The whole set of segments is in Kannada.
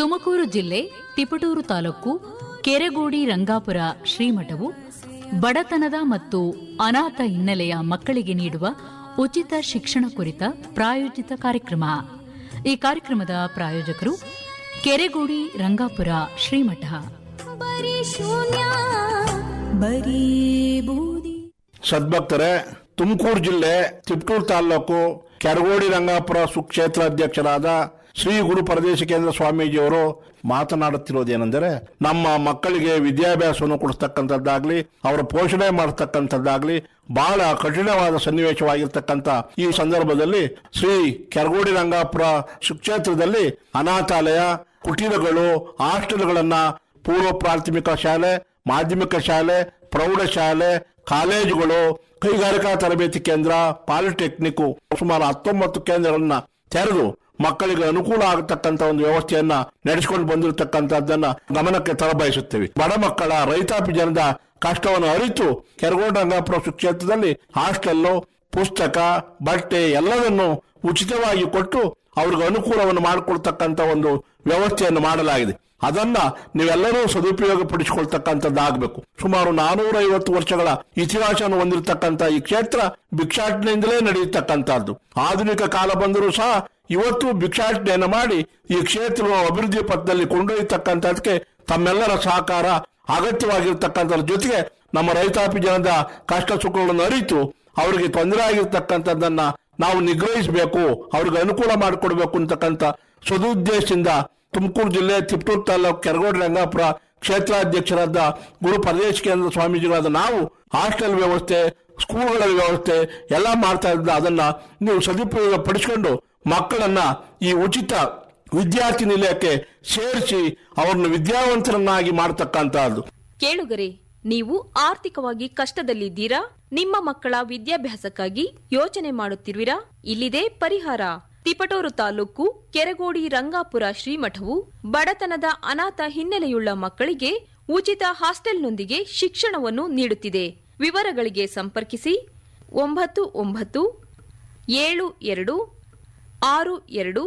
ತುಮಕೂರು ಜಿಲ್ಲೆ ತಿಪಟೂರು ತಾಲೂಕು ಕೆರೆಗೋಡಿ ರಂಗಾಪುರ ಶ್ರೀಮಠವು ಬಡತನದ ಮತ್ತು ಅನಾಥ ಹಿನ್ನೆಲೆಯ ಮಕ್ಕಳಿಗೆ ನೀಡುವ ಉಚಿತ ಶಿಕ್ಷಣ ಕುರಿತ ಪ್ರಾಯೋಜಿತ ಕಾರ್ಯಕ್ರಮ ಈ ಕಾರ್ಯಕ್ರಮದ ಪ್ರಾಯೋಜಕರು ಕೆರೆಗೋಡಿ ರಂಗಾಪುರ ಶ್ರೀಮಠ ಬರೀ ಶೂನ್ಯ ಬರೀ ಬೂದಿ ಸದ್ಭಕ್ತರೇ ತುಮಕೂರು ಜಿಲ್ಲೆ ತಿಪ್ಟೂರು ತಾಲೂಕು ಕೆರಗೋಡಿ ರಂಗಾಪುರ ಸುಕ್ಷೇತ್ರ ಅಧ್ಯಕ್ಷರಾದ ಶ್ರೀ ಗುರು ಪರದೇಶ ಕೇಂದ್ರ ಸ್ವಾಮೀಜಿಯವರು ಮಾತನಾಡುತ್ತಿರುವುದೇನೆಂದರೆ ನಮ್ಮ ಮಕ್ಕಳಿಗೆ ವಿದ್ಯಾಭ್ಯಾಸವನ್ನು ಕೊಡಿಸ್ತಕ್ಕಂಥದ್ದಾಗ್ಲಿ ಅವರ ಪೋಷಣೆ ಮಾಡತಕ್ಕಂಥದ್ದಾಗ್ಲಿ ಬಹಳ ಕಠಿಣವಾದ ಸನ್ನಿವೇಶವಾಗಿರ್ತಕ್ಕಂಥ ಈ ಸಂದರ್ಭದಲ್ಲಿ ಶ್ರೀ ಕೆರಗೋಡಿ ರಂಗಾಪುರ ಸುಕ್ಷೇತ್ರದಲ್ಲಿ ಅನಾಥಾಲಯ ಕುಟೀರಗಳು ಹಾಸ್ಟೆಲ್ಗಳನ್ನ ಪೂರ್ವ ಪ್ರಾಥಮಿಕ ಶಾಲೆ ಮಾಧ್ಯಮಿಕ ಶಾಲೆ ಪ್ರೌಢಶಾಲೆ ಕಾಲೇಜುಗಳು ಕೈಗಾರಿಕಾ ತರಬೇತಿ ಕೇಂದ್ರ ಪಾಲಿಟೆಕ್ನಿಕ್ ಸುಮಾರು ಹತ್ತೊಂಬತ್ತು ಕೇಂದ್ರಗಳನ್ನ ತೆರೆದು ಮಕ್ಕಳಿಗೆ ಅನುಕೂಲ ಆಗತಕ್ಕಂತ ಒಂದು ವ್ಯವಸ್ಥೆಯನ್ನ ನಡೆಸಿಕೊಂಡು ಬಂದಿರತಕ್ಕಂತದ್ದನ್ನ ಗಮನಕ್ಕೆ ತರಬಯಸುತ್ತೇವೆ ಬಡ ಮಕ್ಕಳ ರೈತಾಪಿ ಜನದ ಕಷ್ಟವನ್ನು ಅರಿತು ಕೆರಗೋಡ ರಂಗಾಪುರ ಕ್ಷೇತ್ರದಲ್ಲಿ ಹಾಸ್ಟೆಲ್ಲು ಪುಸ್ತಕ ಬಟ್ಟೆ ಎಲ್ಲವನ್ನು ಉಚಿತವಾಗಿ ಕೊಟ್ಟು ಅವ್ರಿಗೆ ಅನುಕೂಲವನ್ನು ಮಾಡಿಕೊಡ್ತಕ್ಕಂತ ಒಂದು ವ್ಯವಸ್ಥೆಯನ್ನು ಮಾಡಲಾಗಿದೆ ಅದನ್ನ ನೀವೆಲ್ಲರೂ ಸದುಪಯೋಗ ಪಡಿಸಿಕೊಳ್ತಕ್ಕಂಥದ್ದಾಗಬೇಕು ಸುಮಾರು ನಾನೂರ ಐವತ್ತು ವರ್ಷಗಳ ಇತಿಹಾಸವನ್ನು ಹೊಂದಿರತಕ್ಕಂಥ ಈ ಕ್ಷೇತ್ರ ಭಿಕ್ಷಾಟನೆಯಿಂದಲೇ ನಡೆಯತಕ್ಕಂಥದ್ದು ಆಧುನಿಕ ಕಾಲ ಬಂದರೂ ಸಹ ಇವತ್ತು ಭಿಕ್ಷಾಟನೆಯನ್ನು ಮಾಡಿ ಈ ಕ್ಷೇತ್ರವನ್ನು ಅಭಿವೃದ್ಧಿ ಪಥದಲ್ಲಿ ಕೊಂಡೊಯ್ಯತಕ್ಕಂಥದಕ್ಕೆ ತಮ್ಮೆಲ್ಲರ ಸಹಕಾರ ಅಗತ್ಯವಾಗಿರ್ತಕ್ಕಂಥದ್ರ ಜೊತೆಗೆ ನಮ್ಮ ರೈತಾಪಿ ಜನದ ಕಷ್ಟ ಸುಖಗಳನ್ನು ಅರಿತು ಅವರಿಗೆ ತೊಂದರೆ ಆಗಿರ್ತಕ್ಕಂಥದ್ದನ್ನ ನಾವು ನಿಗ್ರಹಿಸಬೇಕು ಅವ್ರಿಗೆ ಅನುಕೂಲ ಮಾಡಿಕೊಡ್ಬೇಕು ಅಂತಕ್ಕಂಥ ಸದುದ್ದೇಶದಿಂದ ತುಮಕೂರು ಜಿಲ್ಲೆ ತಿಪ್ಟೂರು ತಾಲೂಕು ಕೆರಗೋಡಿ ರಂಗಾಪುರ ಕ್ಷೇತ್ರಾಧ್ಯಕ್ಷರಾದ ಗುರು ಪರದೇಶ ಕೇಂದ್ರ ಸ್ವಾಮೀಜಿಗಳಾದ ನಾವು ಹಾಸ್ಟೆಲ್ ವ್ಯವಸ್ಥೆ ಸ್ಕೂಲ್ಗಳ ವ್ಯವಸ್ಥೆ ಎಲ್ಲ ಮಾಡ್ತಾ ಇದ್ದ ಅದನ್ನ ನೀವು ಸದುಪಯೋಗ ಪಡಿಸಿಕೊಂಡು ಮಕ್ಕಳನ್ನ ಈ ಉಚಿತ ವಿದ್ಯಾರ್ಥಿ ನಿಲಯಕ್ಕೆ ಸೇರಿಸಿ ಅವರನ್ನು ವಿದ್ಯಾವಂತರನ್ನಾಗಿ ಮಾಡತಕ್ಕಂತಹದ್ದು ಕೇಳುಗರೆ ನೀವು ಆರ್ಥಿಕವಾಗಿ ಕಷ್ಟದಲ್ಲಿದ್ದೀರಾ ನಿಮ್ಮ ಮಕ್ಕಳ ವಿದ್ಯಾಭ್ಯಾಸಕ್ಕಾಗಿ ಯೋಚನೆ ಮಾಡುತ್ತಿರುವಿರಾ ಇಲ್ಲಿದೆ ಪರಿಹಾರ ತಿಪಟೂರು ತಾಲೂಕು ಕೆರಗೋಡಿ ರಂಗಾಪುರ ಶ್ರೀಮಠವು ಬಡತನದ ಅನಾಥ ಹಿನ್ನೆಲೆಯುಳ್ಳ ಮಕ್ಕಳಿಗೆ ಉಚಿತ ಹಾಸ್ಟೆಲ್ನೊಂದಿಗೆ ಶಿಕ್ಷಣವನ್ನು ನೀಡುತ್ತಿದೆ ವಿವರಗಳಿಗೆ ಸಂಪರ್ಕಿಸಿ ಒಂಬತ್ತು ಒಂಬತ್ತು ಏಳು ಎರಡು ಆರು ಎರಡು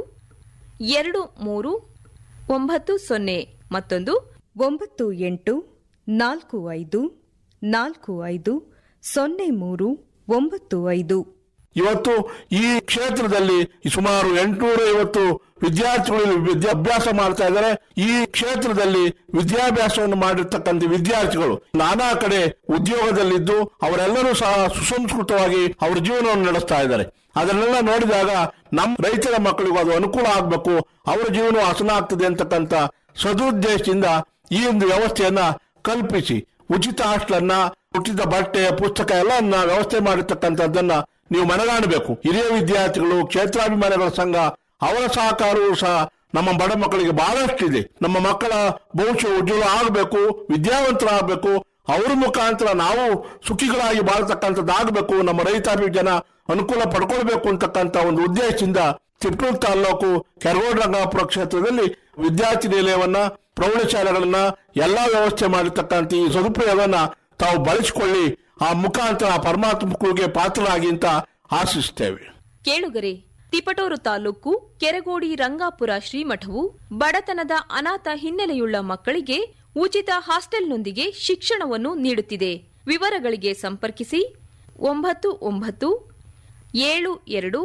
ಎರಡು ಮೂರು ಒಂಬತ್ತು ಸೊನ್ನೆ ಮತ್ತೊಂದು ಒಂಬತ್ತು ಎಂಟು ನಾಲ್ಕು ಐದು ನಾಲ್ಕು ಐದು ಸೊನ್ನೆ ಮೂರು ಒಂಬತ್ತು ಐದು ಇವತ್ತು ಈ ಕ್ಷೇತ್ರದಲ್ಲಿ ಸುಮಾರು ಎಂಟುನೂರ ಐವತ್ತು ವಿದ್ಯಾರ್ಥಿಗಳು ವಿದ್ಯಾಭ್ಯಾಸ ಮಾಡ್ತಾ ಇದ್ದಾರೆ ಈ ಕ್ಷೇತ್ರದಲ್ಲಿ ವಿದ್ಯಾಭ್ಯಾಸವನ್ನು ಮಾಡಿರ್ತಕ್ಕಂಥ ವಿದ್ಯಾರ್ಥಿಗಳು ನಾನಾ ಕಡೆ ಉದ್ಯೋಗದಲ್ಲಿದ್ದು ಅವರೆಲ್ಲರೂ ಸಹ ಸುಸಂಸ್ಕೃತವಾಗಿ ಅವರ ಜೀವನವನ್ನು ನಡೆಸ್ತಾ ಇದ್ದಾರೆ ಅದನ್ನೆಲ್ಲ ನೋಡಿದಾಗ ನಮ್ಮ ರೈತರ ಮಕ್ಕಳಿಗೂ ಅದು ಅನುಕೂಲ ಆಗಬೇಕು ಅವರ ಜೀವನ ಹಸನ ಆಗ್ತದೆ ಅಂತಕ್ಕಂಥ ಸದುದ್ದೇಶದಿಂದ ಈ ಒಂದು ವ್ಯವಸ್ಥೆಯನ್ನ ಕಲ್ಪಿಸಿ ಉಚಿತ ಹಾಸ್ಟೆಲನ್ನ ಉಚಿತ ಬಟ್ಟೆ ಪುಸ್ತಕ ಎಲ್ಲ ವ್ಯವಸ್ಥೆ ಮಾಡಿರ್ತಕ್ಕಂಥದ್ದನ್ನ ನೀವು ಮನಗಾಣಬೇಕು ಹಿರಿಯ ವಿದ್ಯಾರ್ಥಿಗಳು ಕ್ಷೇತ್ರಾಭಿಮಾನಿಗಳ ಸಂಘ ಅವರ ಸಹಕಾರವೂ ಸಹ ನಮ್ಮ ಬಡ ಮಕ್ಕಳಿಗೆ ಬಹಳಷ್ಟಿದೆ ನಮ್ಮ ಮಕ್ಕಳ ಭವಿಷ್ಯ ಉಜ್ವಲ ಆಗಬೇಕು ವಿದ್ಯಾವಂತರಾಗಬೇಕು ಅವ್ರ ಮುಖಾಂತರ ನಾವು ಸುಖಿಗಳಾಗಿ ಬಾಳ್ತಕ್ಕಂಥದ್ದಾಗಬೇಕು ನಮ್ಮ ರೈತಾಪಿ ಜನ ಅನುಕೂಲ ಪಡ್ಕೊಳ್ಬೇಕು ಅಂತಕ್ಕಂಥ ಒಂದು ಉದ್ದೇಶದಿಂದ ತಿಪ್ಪೂರು ತಾಲೂಕು ಕೆರಗೋಡ ರಂಗಾಪುರ ಕ್ಷೇತ್ರದಲ್ಲಿ ವಿದ್ಯಾರ್ಥಿ ನಿಲಯವನ್ನ ಪ್ರೌಢಶಾಲೆಗಳನ್ನ ಎಲ್ಲಾ ವ್ಯವಸ್ಥೆ ಮಾಡಿರ್ತಕ್ಕಂಥ ಈ ಸದುಪಯೋಗವನ್ನ ತಾವು ಬಳಸಿಕೊಳ್ಳಿ ಆ ಮುಖಾಂತರ ಆ ಪರಮಾತ್ಮಕ್ಕೆ ಪಾತ್ರರಾಗಿ ಅಂತ ಆಶಿಸ್ತೇವೆ ಕೇಳುಗರೆ ತಿಪಟೂರು ತಾಲೂಕು ಕೆರಗೋಡಿ ರಂಗಾಪುರ ಶ್ರೀಮಠವು ಬಡತನದ ಅನಾಥ ಹಿನ್ನೆಲೆಯುಳ್ಳ ಮಕ್ಕಳಿಗೆ ಉಚಿತ ಹಾಸ್ಟೆಲ್ನೊಂದಿಗೆ ಶಿಕ್ಷಣವನ್ನು ನೀಡುತ್ತಿದೆ ವಿವರಗಳಿಗೆ ಸಂಪರ್ಕಿಸಿ ಒಂಬತ್ತು ಒಂಬತ್ತು ಏಳು ಎರಡು